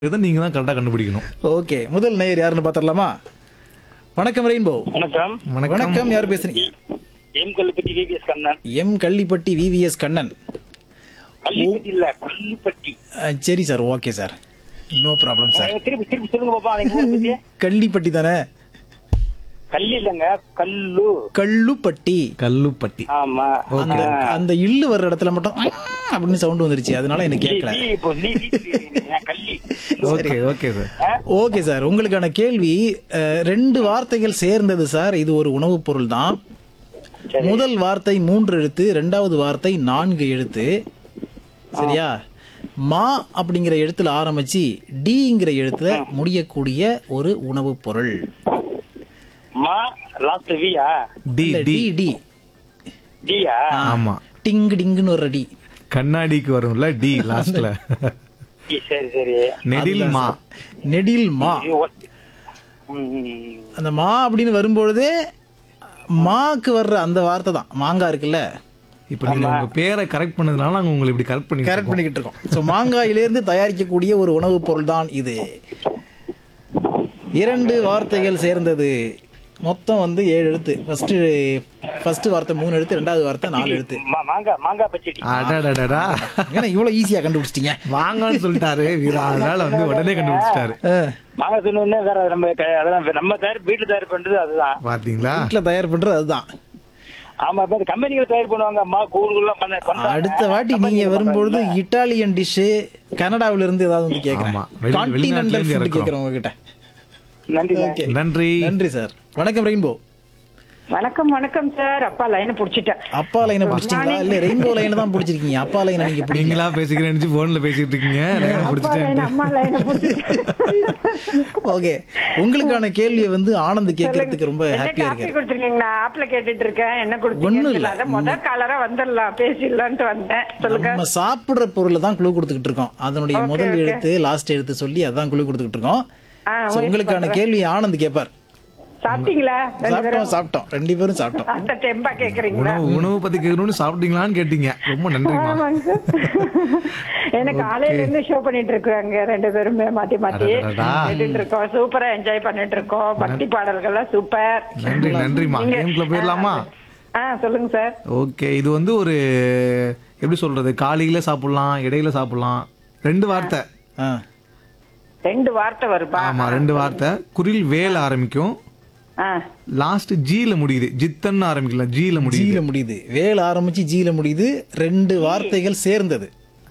இதை நீங்க தான் கரெக்டா கண்டுபிடிக்கணும் ஓகே முதல் நேயர் யாருன்னு பாத்திரலாமா வணக்கம் ரெயின்போ வணக்கம் வணக்கம் யார் பேசுறீங்க M Kallupatti VVS Kannan M Kallipatti VVS Kannan Kallupatti இல்ல கல்லுப்பட்டி அஹ், சரி sir okay sir no problem sir அஹ் திருப்பி திருப்பி சொல்லுங்க பாப்பா நீங்க ஊரை பத்தி. கள்ளிப்பட்டி தானே கல்லு இல்லங்க கல்லு கள்ளுப்பட்டி கல்லுப்பட்டி ஆமா அந்த அந்த இல்லு வர்ற இடத்துல மட்டும் "ஆ" அப்படின்னு சவுண்ட் வந்துருச்சு அதனால எனக்கு நீ- கேட்கல நீ இப்போ நீ வீட்டுல நான் கள்ளி okay okay sir okay sir உங்களுக்கான கேள்வி அஹ், ரெண்டு வார்த்தைகள் சேர்ந்தது சார் இது ஒரு உணவுப் பொருள் தான் சரி. முதல் வார்த்தை மூன்று எழுத்து ரெண்டாவது வார்த்தை நான்கு எழுத்து சரியா மா அப்படிங்கிற எழுத்துல ஆரம்பிச்சு டிங்கிற எழுத்துல முடியக்கூடிய ஒரு உணவுப் பொருள் மா லாஸ்ட் வியா டி இல்ல, டி டி டி டியா ஆமா டிங்கு டிங்குன்னு ஒரு டி கண்ணாடிக்கு வரும்ல டி லாஸ்ட்ல டி, சரி சரி நெடில் மா நெடில் மா இது ஒ- ம், ம், ம். அந்த மா அப்படின்னு வரும்பொழுது மாக்கு வர்ற அந்த வார்த்தை தான் மாங்காய் இருக்குல்ல இப்போ நீங்க உங்க பேரை கரெக்ட் பண்ணதுனால நாங்க உங்களை இப்படி கரெக்ட் பண்ணி கரெக்ட் பண்ணிக்கிட்டு இருக்கோம் ஸோ மாங்காயிலிருந்து தயாரிக்கக்கூடிய ஒரு உணவுப் பொருள் தான் இது இரண்டு வார்த்தைகள் சேர்ந்தது மொத்தம் வந்து ஏழு எழுத்து ஃபர்ஸ்ட் ஃபர்ஸ்ட் வார்த்தை மூணு எழுத்து ரெண்டாவது வார்த்தை நாலு எழுத்து மா- மாங்காய் மாங்காய் பச்சடி அடடடடா ஏன்னா இவ்வளோ ஈஸியாக கண்டுபிடிச்சிட்டீங்க வாங்கன்னு சொல்லிட்டாரு வீரா அதனால வந்து உடனே கண்டுபிடிச்சிட்டாரு மாங்காய் சொன்ன வேற நம்ம க- அதெல்லாம் நம்ம தயார் வீட்டுல தயார் பண்றது அதுதான் பாத்தீங்களா வீட்டில் தயார் பண்ணுறது அதுதான் ஆமா இப்ப கம்பெனிகள் தயார் பண்ணுவாங்க அம்மா கூழ்கள்லாம் பண்ண பண்றாங்க. அடுத்த வாட்டி நீங்க வரும்பொழுது இட்டாலியன் டிஷ்ஷு கனடாவில இருந்து ஏதாவது வந்து கேட்குறேன் ஆமா. வெளி- வெளிநாட்டுல கான்டினென்டல் இருந்து ஃபுட் இறக்குறோம். கேட்குறேன் உங்ககிட்ட நன்றி ஓகே நன்றி நன்றி சார் வணக்கம் ரெயின்போ வணக்கம் வணக்கம் சார் அப்பா லைனை புடிச்சிட்டேன் அப்பா லைனை பிடிச்சிட்டீங்களா இல்ல ரெயின்போ லைனை தான் பிடிச்சிருக்கீங்க அப்பா லைனை நீங்க பிடிக்கல நீங்களா பேசிக்கிறேன்னு போன்ல பேசிட்டு இருக்கீங்க லைனை அப்பா பிடிச்சிட்டேன் லைன் அம்மா லைனை புடிச்சிட்டேன் ஓகே உங்களுக்கான கேள்வியை வந்து ஆனந்த் கேட்கறதுக்கு ரொம்ப என்ன ஹாப்பியா காப்பி இருக்காரு கொடுத்துருக்கீங்க நான் ஆப்ல கேட்டுட்டு இருக்கேன் என்ன ஒண்ணும் கொடுத்தீங்க இல்ல. அத முதல் காலரா வந்துடலாம் பேசிடலான்ட்டு வந்தேன் சொல்லுங்க நம்ம சாப்பிடுற பொருளை தான் குழு கொடுத்துக்கிட்டு இருக்கோம் அதனுடைய Okay, முதல் okay. எழுத்து லாஸ்ட் எழுத்து சொல்லி அதான் குழு கொடுத்துக்கிட்டு இருக்கோம் ஆ, So, முயற்சி உங்களுக்கான பண்றேன். கேள்வி ஆனந்த் கேட்பார் சாப்பிட்டீங்களா ரெண்டு சாப்பிட்டோம் பேரும் சாப்பிட்டோம் ரெண்டு பேரும் சாப்பிட்டோம் அந்த டெம்பா கேக்குறீங்களா உணவு உணவு பத்தி கேட்கணும்னு சாப்பிட்டீங்களான்னு கேட்டீங்க ரொம்ப நன்றிமா ஆமாங்க சார். எனக்கு காலையில இருந்து ஷோ பண்ணிட்டு இருக்காங்க ரெண்டு பேருமே மாத்தி மாத்தி அடடடா. கேட்டுட்டு இருக்கோம் சூப்பரா என்ஜாய் பண்ணிட்டு இருக்கோம் பக்தி பாடல்கள்லாம் சூப்பர் நன்றி நன்றிமா நீங்க- கேம்குள்ள போயிடலாமா ஆ சொல்லுங்க சார் ஓகே இது வந்து ஒரு எப்படி சொல்றது காலையில சாப்பிடலாம் இடையில சாப்பிடலாம் ரெண்டு வார்த்தை ஆ ரெண்டு வார்த்தை வருப்பா ஆமா ரெண்டு வார்த்தை குரில் வேல ஆரம்பிக்கும் ஆ லாஸ்ட் ஜீல முடியுது ஜித்தன் ஆரம்பிக்கல ஜீல முடியுது ஜீல முடியுது வேல ஆரம்பிச்சு ஜீல முடியுது ரெண்டு வார்த்தைகள் சேர்ந்தது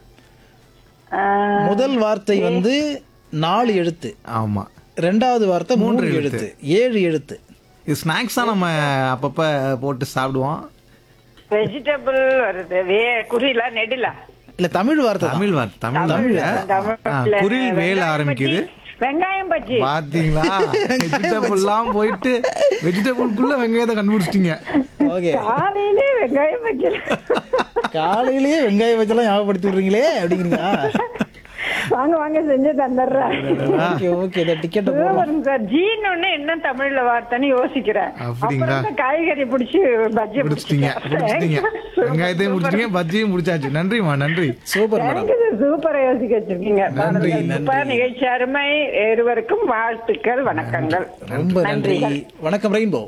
ஆ, முதல் வார்த்தை வந்து நாலு எழுத்து ஆமா ரெண்டாவது வார்த்தை மூன்று எழுத்து ஏழு எழுத்து இது ஸ்நாக்ஸா நம்ம அப்பப்ப போட்டு சாப்பிடுவோம் வெஜிடபிள் வருது வே குறிலா நெடிலா இல்ல தமிழ் வார்த்தை தான். தமிழ் வார்த்தை தமிழ் வார்த்தை ஆ, தமிழ்ல குரில் வேல வெங்காயம் ஆரம்பிக்குது பஜ்ஜி, வெங்காயம் பஜ்ஜி பாத்தீங்களா வெஜிடபிள்லாம் போயிட்டு வெஜிடபிள்குள்ள வெங்காயத்தை கண்டுபிடிச்சிட்டீங்க ஓகே காலையிலே வெங்காயம் பஜ்ஜி காலையிலேயே வெங்காய வச்செல்லாம் ஞாபகப்படுத்தி விடுறீங்களே அப்படிங்கிறீங்களா வாங்க வாங்க செஞ்சு தந்துடுறேன் ஓகே ஓகே இந்த டிக்கெட்டை போடுறோம் சூப்பருங்க சார் ஜீன் ஒண்ணு என்ன தமிழ்ல வார்த்தைன்னு யோசிக்கிறேன் அப்படிங்களா? அப்புறம் தான் காய்கறி பிடிச்சி பஜ்ஜி முடிச்சிட்டீங்க முடிச்சிட்டீங்க வெங்காயத்தையும் முடிச்சிட்டீங்க பஜ்ஜியும் முடிச்சாச்சு நன்றிமா நன்றி சூப்பர் மேடம் சூப்பரா யோசிக்க வச்சிருக்கீங்க நன்றி, சூப்பர் நிகழ்ச்சி அருமை இருவருக்கும் வாழ்த்துக்கள் வணக்கங்கள் ரொம்ப நன்றி வணக்கம் ரெயின்போ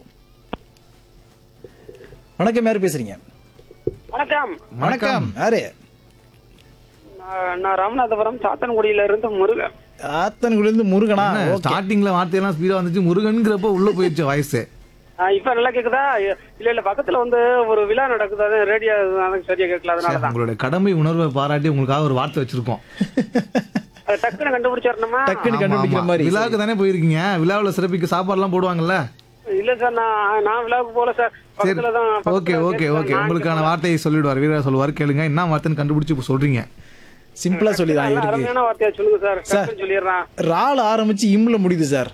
வணக்கம் யாரு பேசுறீங்க வணக்கம் வணக்கம் யாரு நான் நான் ராமநாதபுரம் சாத்தன்குடியில இருந்து முருகன் ஆத்தன்குடியிருந்து முருகனா ஓகே ஸ்டார்டிங்ல வார்த்தையெல்லாம் ஸ்பீடா வந்துச்சு முருகன்ங்கிறப்ப உள்ள போயிடுச்சு வாய்ஸ் ஆ, இப்ப நல்லா கேக்குதா இல்ல இல்ல பக்கத்துல வந்து ஒரு விழா நடக்குது அது ரேடியோ எனக்கு சரியா கேட்கல அதனாலதான் உங்களுடைய கடமை உணர்வை பாராட்டி உங்களுக்காக ஒரு வார்த்தை வச்சிருக்கோம் அது டக்குன்னு கண்டுபிடிச்சிடணுமா டக்குன்னு ஆமா, கண்டுபிடிக்கிற ஆமா. மாதிரி விழாவுக்கு தானே போயிருக்கீங்க விழாவுல சிறப்பிக்க சாப்பாடுலாம் போடுவாங்கல்ல இல்ல சார் நான் நான் விழாவுக்கு போல சார் சரி பக்கத்துல தான் ஓகே ஓகே ஓகே உங்களுக்கான வார்த்தையை சொல்லிடுவார் வீரா சொல்லுவார் கேளுங்க என்ன வார்த்தைன்னு கண்டுபிடிச்சு இப்ப சொல்றீங்க சிம்பிளா சொல்லிதான் நல்ல இருக்கு அருமையான வார்த்தையா சொல்லுங்க சார் டக்குன்னு சொல்லிடுறேன் ரால் ஆரம்பிச்சு இம்ல முடியுது சார்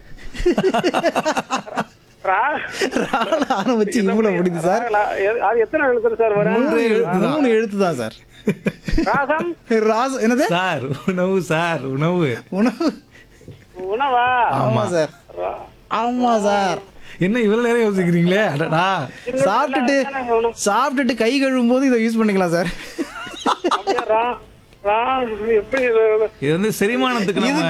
ரா- ரால் ஆரம்பிச்சு இம்ல முடியுது சார் ராகலா, எ- அது எத்தனை எழுத்து சார் வரும் மூணு எழுத்து மூணு எழுத்து தான் சார் ராகம் ராஸ் என்னது சார் உணவு சார் உணவு உணவு உணவா ஆமா சார் ஆமா சார் என்ன இவ்வளவு நேரம் யோசிக்கிறீங்களே அடடா சாப்பிட்டுட்டு சாப்பிட்டுட்டு கை கழுவும் போது இதை யூஸ் பண்ணிக்கலாம் சார் அப்படியா, ரா- ரா- எப்படி இது- இது வந்து செரிமானத்துக்கு நம்ம